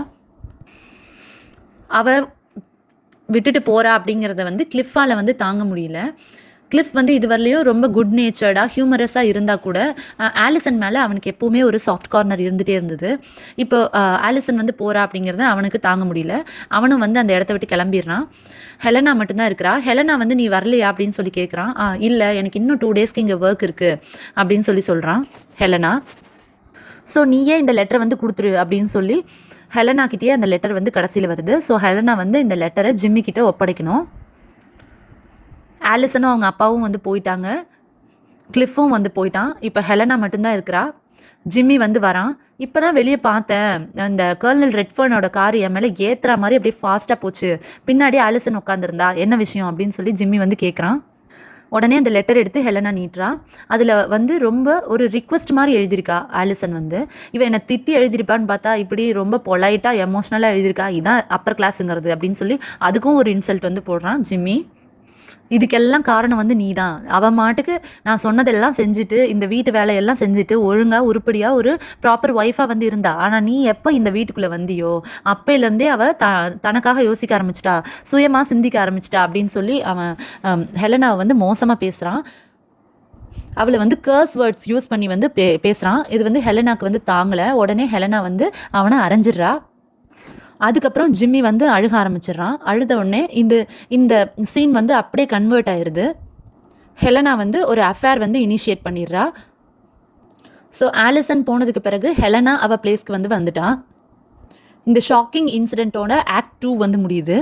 அவ விட்டுட்டு போறா அப்படிங்கிறத வந்து கிளிஃபால் வந்து தாங்க முடியல கிளிஃப் வந்து இதுவரையிலையும் ரொம்ப குட் நேச்சர்டாக ஹியூமரஸாக இருந்தால் கூட அஹ், ஆலிசன் மேலே அவனுக்கு எப்போவுமே ஒரு சாஃப்ட் கார்னர் இருந்துகிட்டே இருந்தது இப்போ அஹ், ஆலிசன் வந்து போறா அப்படிங்கிறத அவனுக்கு தாங்க முடியல அவனும் வந்து அந்த இடத்த விட்டு கிளம்பிடுறான் ஹெலனா மட்டும்தான் இருக்கிறா ஹெலனா வந்து நீ வரலையா அப்படின்னு சொல்லி கேட்குறான் இல்லை எனக்கு இன்னும் டூ டேஸ்க்கு இங்கே ஒர்க் இருக்குது அப்படின்னு சொல்லி சொல்கிறான் ஹெலனா ஸோ நீயே இந்த லெட்டர் வந்து கொடுத்துரு அப்படின்னு சொல்லி ஹெலனா கிட்டேயே அந்த லெட்டர் வந்து கடைசியில் வருது ஸோ ஹெலனா வந்து இந்த லெட்டரை ஜிம்மி கிட்ட ஒப்படைக்கணும் ஆலிசனும் அவங்க அப்பாவும் வந்து போயிட்டாங்க கிளிஃபும் வந்து போயிட்டான் இப்போ ஹெலனா மட்டும்தான் இருக்கிறா ஜிம்மி வந்து வரான் இப்போ தான் வெளியே பார்த்தேன் அந்த கர்னல் ரெட்ஃபர்னோட கார் என் மேலே ஏத்துற மாதிரி அப்படியே ஃபாஸ்ட்டாக போச்சு பின்னாடி ஆலிசன் உட்காந்துருந்தா என்ன விஷயம் அப்படின்னு சொல்லி ஜிம்மி வந்து கேட்குறான் உடனே அந்த லெட்டர் எடுத்து ஹெலனா நீட்டுறா அதில் வந்து ரொம்ப ஒரு ரிக்வெஸ்ட் மாதிரி எழுதியிருக்கா ஆலிசன் வந்து இவன் என்னை திட்டி எழுதியிருப்பான்னு பார்த்தா இப்படி ரொம்ப பொலைட்டாக எமோஷ்னலாக எழுதியிருக்கா இதான் அப்பர் கிளாஸுங்கிறது அப்படின்னு சொல்லி அதுக்கும் ஒரு இன்சல்ட் வந்து போடுறான் ஜிம்மி இதுக்கெல்லாம் காரணம் வந்து நீ தான் அவன் மாட்டுக்கு நான் சொன்னதெல்லாம் செஞ்சுட்டு இந்த வீட்டு வேலையெல்லாம் செஞ்சுட்டு ஒழுங்காக உருப்படியாக ஒரு ப்ராப்பர் ஒய்ஃபாக வந்து இருந்தா ஆனால் நீ எப்போ இந்த வீட்டுக்குள்ளே வந்தியோ அப்பையிலேருந்தே அவள் த தனக்காக யோசிக்க ஆரம்பிச்சிட்டா சுயமாக சிந்திக்க ஆரம்பிச்சிட்டா அப்படின்னு சொல்லி அவன் ஹம், ஹெலனாவை வந்து மோசமாக பேசுகிறான் அவளை வந்து கேர்ஸ் வேர்ட்ஸ் யூஸ் பண்ணி வந்து பே பேசுகிறான் இது வந்து ஹெலனாக்கு வந்து தாங்கலை உடனே ஹெலனா வந்து அவனை அரைஞ்சிடுறா அதுக்கப்புறம் ஜிம்மி வந்து அழுக ஆரம்பிச்சிடுறான் அழுத உடனே இந்த இந்த சீன் வந்து அப்படியே கன்வெர்ட் ஆயிடுது ஹெலனா வந்து ஒரு அஃபேர் வந்து இனிஷியேட் பண்ணிடுறா ஸோ ஆலிசன் போனதுக்கு பிறகு ஹெலனா அவ பிளேஸ்க்கு வந்து வந்துட்டா இந்த ஷாக்கிங் இன்சிடெண்ட்டோட ஆக்ட் டூ வந்து முடியுது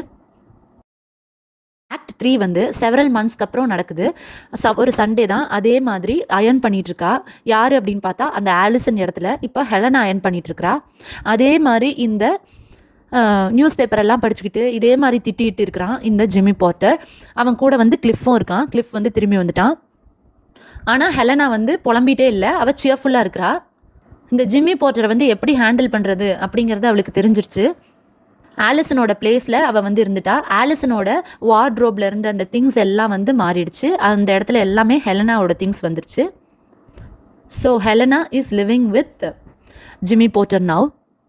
ஆக்ட் த்ரீ வந்து செவரல் மந்த்ஸ்க்கு அப்புறம் நடக்குது ச- ஒரு சண்டே தான் அதே மாதிரி அயர்ன் பண்ணிட்டு இருக்கா யார் அப்படின்னு பார்த்தா அந்த ஆலிசன் இடத்துல இப்போ ஹெலனா அயர்ன் பண்ணிட்டு இருக்கா அதே மாதிரி இந்த நியூஸ் பேப்பர் எல்லாம் படிச்சுக்கிட்டு இதே மாதிரி திட்டிகிட்டு இருக்கிறான் இந்த ஜிம்மி போர்ட்டர் அவன் கூட வந்து கிளிஃபும் இருக்கான் கிளிஃப் வந்து திரும்பி வந்துட்டான் ஆனால் ஹெலனா வந்து புலம்பிட்டே இல்லை அவள் சியர்ஃபுல்லாக இருக்கிறா இந்த ஜிம்மி போர்ட்டரை வந்து எப்படி ஹேண்டில் பண்ணுறது அப்படிங்கிறது அவளுக்கு தெரிஞ்சிருச்சு ஆலிசனோட பிளேஸில் அவள் வந்து இருந்துட்டா ஆலிசனோட வார்ட்ரோப்ல இருந்த அந்த திங்ஸ் எல்லாம் வந்து மாறிடுச்சு அந்த இடத்துல எல்லாமே ஹெலனாவோட திங்ஸ் வந்துருச்சு so Helena is living with Jimmy Porter now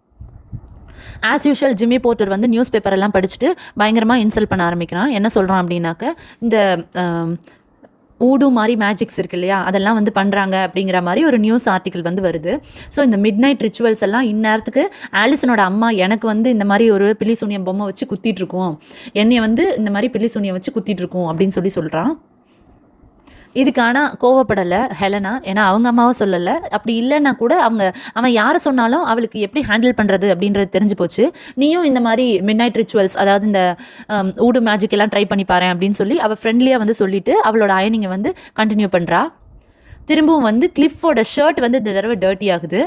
as usual Jimmy Porter வந்து நியூஸ் பேப்பர் எல்லாம் படிச்சுட்டு பயங்கரமாக இன்சல்ட் பண்ண ஆரம்பிக்கிறான் என்ன சொல்கிறான் அப்படின்னாக்க இந்த ஆம், ஊடு மாதிரி மேஜிக்ஸ் இருக்கு இல்லையா அதெல்லாம் வந்து பண்ணுறாங்க அப்படிங்கிற மாதிரி ஒரு நியூஸ் ஆர்டிக்கல் வந்து வருது ஸோ இந்த மிட் நைட் ரிச்சுவல்ஸ் எல்லாம் இந்நேரத்துக்கு ஆலிசனோட அம்மா எனக்கு வந்து இந்த மாதிரி ஒரு பில்லி சூனியம் பொம்மை வச்சு குத்திட்டு இருக்கோம் என்னைய வந்து இந்த மாதிரி பில்லி சூனியம் வச்சு குத்திட்டு இருக்கோம் அப்படின்னு சொல்லி சொல்கிறான் இதுக்கு ஆனால் கோவப்படலை ஹெலனா ஏன்னா அவங்க அம்மாவை சொல்லலை அப்படி இல்லைன்னா கூட அவங்க அவன் யாரை சொன்னாலும் அவளுக்கு எப்படி ஹேண்டில் பண்ணுறது அப்படின்றது தெரிஞ்சு போச்சு நீயும் இந்த மாதிரி மிட் நைட் ரிச்சுவல்ஸ் அதாவது இந்த ஹம், ஊடு மேஜிக் எல்லாம் ட்ரை பண்ணி பாரு அப்படின்னு சொல்லி அவள் ஃப்ரெண்ட்லியாக வந்து சொல்லிட்டு அவளோட அயனிங்கை வந்து கண்டினியூ பண்ணுறா திரும்பவும் வந்து கிளிஃபோட ஷர்ட் வந்து இந்த தடவை டர்ட்டி ஆகுது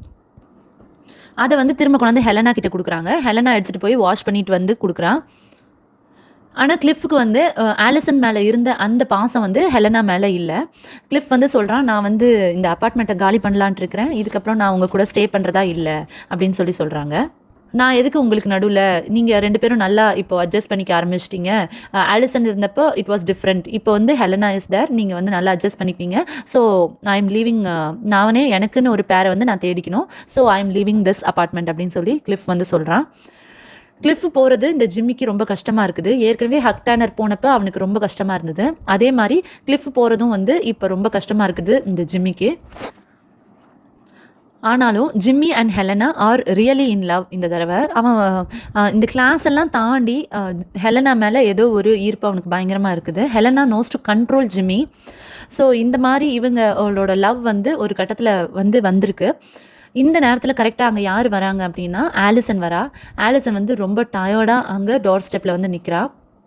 அதை வந்து திரும்ப கொண்டாந்து ஹெலனா கிட்ட கொடுக்குறாங்க ஹெலனா எடுத்துகிட்டு போய் வாஷ் பண்ணிட்டு வந்து கொடுக்குறான் ஆனால் கிளிஃப்க்கு வந்து அஹ், ஆலிசன் மேலே இருந்த அந்த பாசம் வந்து ஹெலனா மேலே இல்லை கிளிஃப் வந்து சொல்கிறான் நான் வந்து இந்த அப்பார்ட்மெண்ட்டை காலி பண்ணலான்ட்டு இருக்கிறேன் இதுக்கப்புறம் நான் உங்கள் கூட ஸ்டே பண்ணுறதா இல்லை அப்படின்னு சொல்லி சொல்கிறாங்க நான் எதுக்கு உங்களுக்கு நடுவில் நீங்கள் ரெண்டு பேரும் நல்லா இப்போ அட்ஜஸ்ட் பண்ணிக்க ஆரம்பிச்சிட்டிங்க ஆலிசன் இருந்தப்போ இட் வாஸ் டிஃப்ரெண்ட் இப்போ வந்து ஹெலனா இஸ் தேர் நீங்கள் வந்து நல்லா அட்ஜஸ்ட் பண்ணிப்பீங்க ஸோ ஐ எம் லீவிங் நானே எனக்குன்னு ஒரு பேரை வந்து நான் தேடிக்கணும் so I am leaving this apartment அப்படின்னு சொல்லி கிளிஃப் வந்து சொல்கிறான் கிளிஃப் போகிறது இந்த ஜிம்மிக்கு ரொம்ப கஷ்டமாக இருக்குது ஏற்கனவே ஹக்டானர் போனப்போ அவனுக்கு ரொம்ப கஷ்டமாக இருந்தது அதே மாதிரி கிளிஃப் போகிறதும் வந்து இப்போ ரொம்ப கஷ்டமாக இருக்குது இந்த ஜிம்மிக்கு ஆனாலும் Jimmy and Helena are really in love இந்த தடவை அவன் அஹ், இந்த கிளாஸ் எல்லாம் தாண்டி அஹ், ஹெலனா மேலே ஏதோ ஒரு ஈர்ப்பு அவனுக்கு பயங்கரமாக இருக்குது Helena knows to control Jimmy so இந்த மாதிரி இவங்க அவளோட லவ் வந்து ஒரு கட்டத்தில் வந்து வந்திருக்கு இந்த நேரத்தில் கரெக்டாக அங்கே யார் வராங்க அப்படின்னா ஆலிசன் வரா ஆலிசன் வந்து ரொம்ப டயர்டாக அங்கே டோர் ஸ்டெப்பில் வந்து நிற்கிறா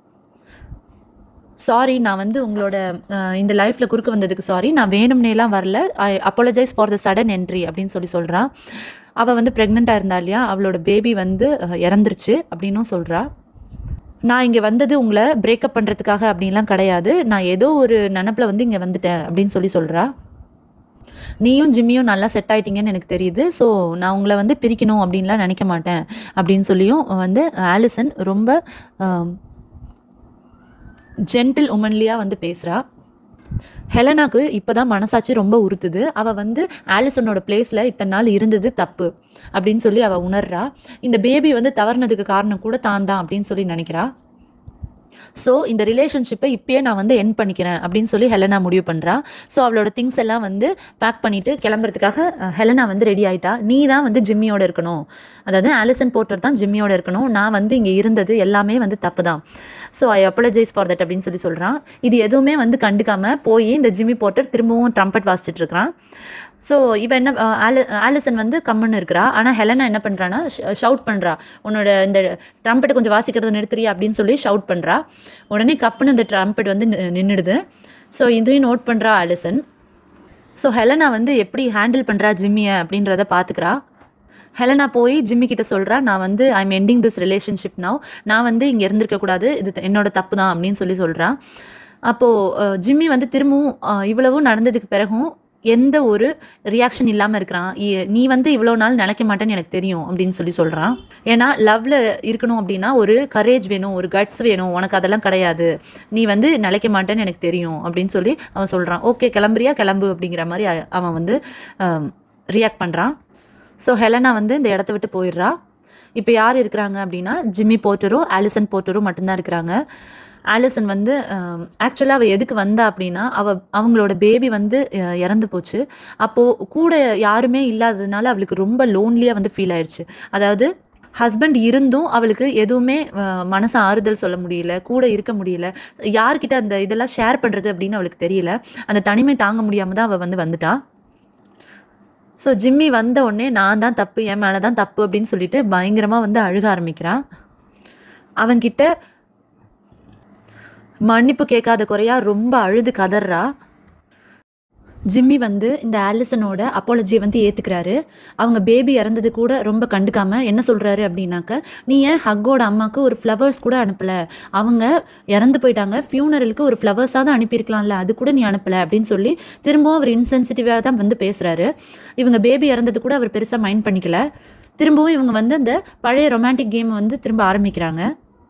சாரி நான் வந்து உங்களோட அஹ், இந்த லைஃப்பில் குறுக்க வந்ததுக்கு சாரி நான் வேணும்னேலாம் வரல I apologise for the sudden entry அப்படின்னு சொல்லி சொல்கிறான் அவள் வந்து ப்ரெக்னெண்ட்டாக இருந்தா இல்லையா அவளோட பேபி வந்து அஹ், இறந்துருச்சு அப்படின்னும் சொல்கிறா நான் இங்கே வந்தது உங்களை பிரேக்கப் பண்ணுறதுக்காக அப்படின்லாம் கிடையாது நான் ஏதோ ஒரு நினப்பில் வந்து இங்கே வந்துட்டேன் அப்படின்னு சொல்லி சொல்கிறா நீயும் ஜிம்மியும் நல்லா செட் ஆயிட்டீங்கன்னு எனக்கு தெரியுது ஸோ நான் உங்களை வந்து பிரிக்கணும் அப்படின்லாம் நினைக்க மாட்டேன் அப்படின்னு சொல்லியும் வந்து ஆலிசன் ரொம்ப ஜென்டில் உமன்லியாக வந்து பேசுகிறா ஹெலனாக்கு இப்போ தான் மனசாட்சி ரொம்ப உறுத்துது அவள் வந்து ஆலிசனோட பிளேஸில் இத்தனை நாள் இருந்தது தப்பு அப்படின்னு சொல்லி அவள் உணர்றா இந்த பேபி வந்து தவறுனதுக்கு காரணம் கூட தான் தான் அப்படின்னு சொல்லி நினைக்கிறா ஸோ இந்த ரிலேஷன்ஷிப்பை இப்பயே நான் வந்து என் பண்ணிக்கிறேன் அப்படின்னு சொல்லி ஹெலனா முடிவு பண்ணுறா ஸோ அவளோட திங்ஸ் எல்லாம் வந்து பேக் பண்ணிட்டு கிளம்புறதுக்காக அஹ், ஹெலனா வந்து ரெடி ஆயிட்டா நீ தான் வந்து ஜிம்மியோட இருக்கணும் அதாவது ஆலிசன் போர்ட்டர் தான் ஜிம்மியோட இருக்கணும் நான் வந்து இங்கே இருந்தது எல்லாமே வந்து தப்பு தான் so I apologise for that அப்படின்னு சொல்லி சொல்கிறான் இது எதுவுமே வந்து கண்டுக்காம போய் இந்த ஜிம்மி போர்ட்டர் திரும்பவும் ட்ரம்பட் வாசிச்சுட்டு இருக்கிறான் ஸோ இவன் என்ன அஹ், ஆலி ஆலிசன் வந்து கம்முன்னு இருக்கிறா ஆனால் ஹெலனா என்ன பண்ணுறான்னா ஷவுட் பண்ணுறா உன்னோட இந்த ட்ரம்பெட்டை கொஞ்சம் வாசிக்கிறத நிறுத்துறியா அப்படின்னு சொல்லி ஷவுட் பண்ணுறா உடனே கப்புன்னு இந்த ட்ரம்பெட் வந்து நி- நின்னுடுது ஸோ இதையும் நோட் பண்ணுறா ஆலிசன் ஸோ ஹெலனா வந்து எப்படி ஹேண்டில் பண்ணுறா ஜிம்மியை அப்படின்றத பார்த்துக்கிறா ஹெலனா போய் ஜிம்மி கிட்ட சொல்கிறா நான் வந்து I am ending this relationship now நான் வந்து இங்கே இருந்திருக்கக்கூடாது இது த- என்னோட தப்பு தான் அப்படின்னு சொல்லி சொல்கிறான் அப்போது ஜிம்மி வந்து திரும்பவும் அஹ், இவ்வளவும் நடந்ததுக்கு பிறகும் எந்த ஒரு ரியாக்ஷன் இல்லாமல் இருக்கிறான் இ- நீ வந்து இவ்வளோ நாள் நினைக்க மாட்டேன்னு எனக்கு தெரியும் அப்படின்னு சொல்லி சொல்கிறான் ஏன்னா லவ்வில் இருக்கணும் அப்படின்னா ஒரு கரேஜ் வேணும் ஒரு கட்ஸ் வேணும் உனக்கு அதெல்லாம் கிடையாது நீ வந்து நிலைக்க மாட்டேன்னு எனக்கு தெரியும் அப்படின்னு சொல்லி அவன் சொல்கிறான் ஓகே கிளம்புறியா கிளம்பு அப்படிங்கிற மாதிரி அ- அவன் வந்து ரியாக்ட் பண்ணுறான் ஸோ ஹெலனா வந்து இந்த இடத்த விட்டு போயிடுறா இப்போ யார் இருக்கிறாங்க அப்படின்னா ஜிம்மி போர்ட்டரும் ஆலிசன் போர்ட்டரும் மட்டும்தான் இருக்கிறாங்க ஆலிசன் வந்து ஆக்சுவலாக அவள் எதுக்கு வந்தா அப்படின்னா அவ அவங்களோட பேபி வந்து அஹ், இறந்து போச்சு அப்போது கூட யாருமே இல்லாததுனால அவளுக்கு ரொம்ப லோன்லியாக வந்து ஃபீல் ஆயிடுச்சு அதாவது ஹஸ்பண்ட் இருந்தும் அவளுக்கு எதுவுமே அஹ், மனசு ஆறுதல் சொல்ல முடியல கூட இருக்க முடியல யார்கிட்ட அந்த இதெல்லாம் ஷேர் பண்ணுறது அப்படின்னு அவளுக்கு தெரியல அந்த தனிமை தாங்க முடியாமல் தான் அவள் வந்து வந்துட்டா ஸோ ஜிம்மி வந்த உடனே நான் தான் தப்பு என் மேலே தான் தப்பு அப்படின்னு சொல்லிட்டு பயங்கரமாக வந்து அழுக ஆரம்பிக்கிறான் அவன்கிட்ட மன்னிப்பு கேட்காத குறையா ரொம்ப அழுது கதறா ஜிம்மி வந்து இந்த ஆலிசனோட அப்பாலஜியை வந்து ஏற்றுக்கிறாரு அவங்க பேபி இறந்தது கூட ரொம்ப கண்டுக்காம என்ன சொல்கிறாரு அப்படின்னாக்க நீ ஏன் ஹக்கோட அம்மாவுக்கு ஒரு ஃப்ளவர்ஸ் கூட அனுப்பலை அவங்க இறந்து போயிட்டாங்க ஃபியூனரலுக்கு ஒரு ஃப்ளவர்ஸாக தான் அனுப்பியிருக்கலாம்ல அது கூட நீ அனுப்பலை அப்படின்னு சொல்லி திரும்பவும் அவர் இன்சென்சிட்டிவாக தான் வந்து பேசுகிறாரு இவங்க பேபி இறந்தது கூட அவர் பெருசாக மைண்ட் பண்ணிக்கல திரும்பவும் இவங்க வந்து அந்த பழைய ரொமான்டிக் கேம் வந்து திரும்ப ஆரம்பிக்கிறாங்க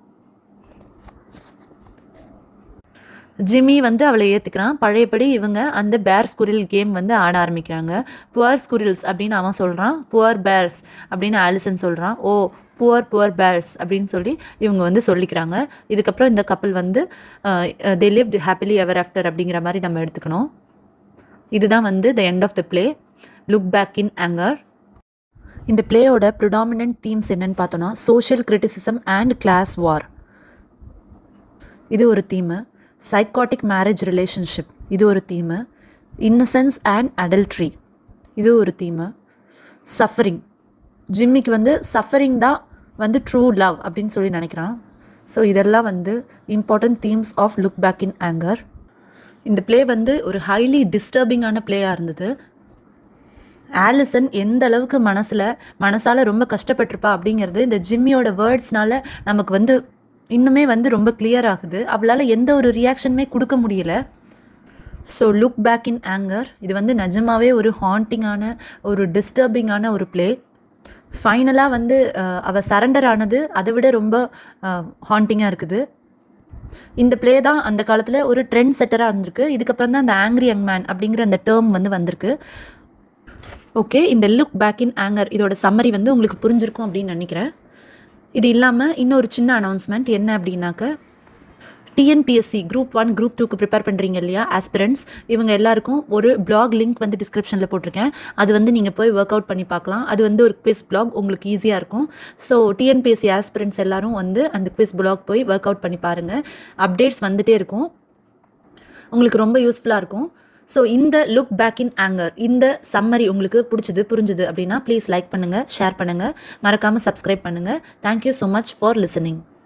ஜிம்மி வந்து அவளை ஏற்றுக்கிறான் பழையபடி இவங்க அந்த பேர் ஸ்குரில் கேம் வந்து ஆட ஆரம்பிக்கிறாங்க புவர் ஸ்குரில்ஸ் அப்படின்னு அவன் சொல்கிறான் புவர் பேர்ஸ் அப்படின்னு ஆலிசன் சொல்கிறான் ஓ புவர் புவர் பேர்ஸ் அப்படின்னு சொல்லி இவங்க வந்து சொல்லிக்கிறாங்க இதுக்கப்புறம் இந்த கப்பல் வந்து they live happily ever after அப்படிங்கிற மாதிரி நம்ம எடுத்துக்கணும் இதுதான் வந்து the end of the play look back in anger இந்த பிளேயோட ப்ரிடாமினன்ட் தீம்ஸ் என்னன்னு பார்த்தோன்னா social criticism and class war இது ஒரு தீமு சைக்காட்டிக் மேரேஜ் ரிலேஷன்ஷிப் இது ஒரு தீமு இன்னசென்ஸ் அண்ட் அடல்ட்ரி இது ஒரு தீமு சஃபரிங் ஜிம்மிக்கு வந்து சஃபரிங் தான் வந்து ட்ரூ லவ் அப்படின்னு சொல்லி நினைக்கிறான் ஸோ இதெல்லாம் வந்து important themes of look back in anger இந்த ப்ளே வந்து ஒரு ஹைலி டிஸ்டர்பிங்கான ப்ளேயாக இருந்தது ஆலிசன் எந்த அளவுக்கு மனசில் மனசால் ரொம்ப கஷ்டப்பட்டிருப்பா அப்படிங்கிறது இந்த ஜிம்மியோட வேர்ட்ஸ்னால நமக்கு வந்து இன்னுமே வந்து ரொம்ப clear ஆகுது அவளால் எந்த ஒரு ரியாக்ஷனுமே கொடுக்க முடியல so look back in anger இது வந்து நிஜமாவே ஒரு ஹாண்டிங்கான ஒரு டிஸ்டர்பிங்கான ஒரு ப்ளே ஃபைனலாக வந்து அஹ், அவ சரண்டர் ஆனது அதை விட ரொம்ப ஹாண்டிங்காக இருக்குது இந்த ப்ளே தான் அந்த காலத்தில் ஒரு ட்ரெண்ட் செட்டராக இருந்திருக்கு இதுக்கப்புறம் தான் அந்த ஆங்க்ரி யங் மேன் அப்படிங்கிற அந்த டேர்ம் வந்து வந்திருக்கு ஓகே இந்த லுக் பேக் இன் ஆங்கர் இதோட சம்மரி வந்து உங்களுக்கு புரிஞ்சிருக்கும் அப்படின்னு நினைக்கிறேன் இது இல்லாமல் இன்னொரு சின்ன அனௌன்ஸ்மெண்ட் என்ன அப்படின்னாக்க டிஎன்பிஎஸ்சி குரூப் ஒன் குரூப் டூக்கு ப்ரிப்பேர் பண்ணுறீங்க இல்லையா ஆஸ்பிரண்ட்ஸ் இவங்க எல்லாருக்கும் ஒரு பிளாக் லிங்க் வந்து டிஸ்கிரிப்ஷனில் போட்டிருக்கேன் அது வந்து நீங்கள் போய் ஒர்க் அவுட் பண்ணி பார்க்கலாம் அது வந்து ஒரு குவிஸ் பிளாக் உங்களுக்கு ஈஸியாக இருக்கும் ஸோ டிஎன்பிஎஸ்சி ஆஸ்பிரண்ட்ஸ் எல்லாரும் வந்து அந்த குவிஸ் பிளாக் போய் ஒர்க் அவுட் பண்ணி பாருங்கள் அப்டேட்ஸ் வந்துட்டே இருக்கும் உங்களுக்கு ரொம்ப யூஸ்ஃபுல்லாக இருக்கும் ஸோ இந்த லுக் பேக் இன் ஆங்கர் இந்த சம்மரி உங்களுக்கு பிடிச்சது புரிஞ்சுது அப்படின்னா ப்ளீஸ் லைக் பண்ணுங்கள் ஷேர் பண்ணுங்கள் மறக்காமல் சப்ஸ்கிரைப் பண்ணுங்கள் thank you so much for listening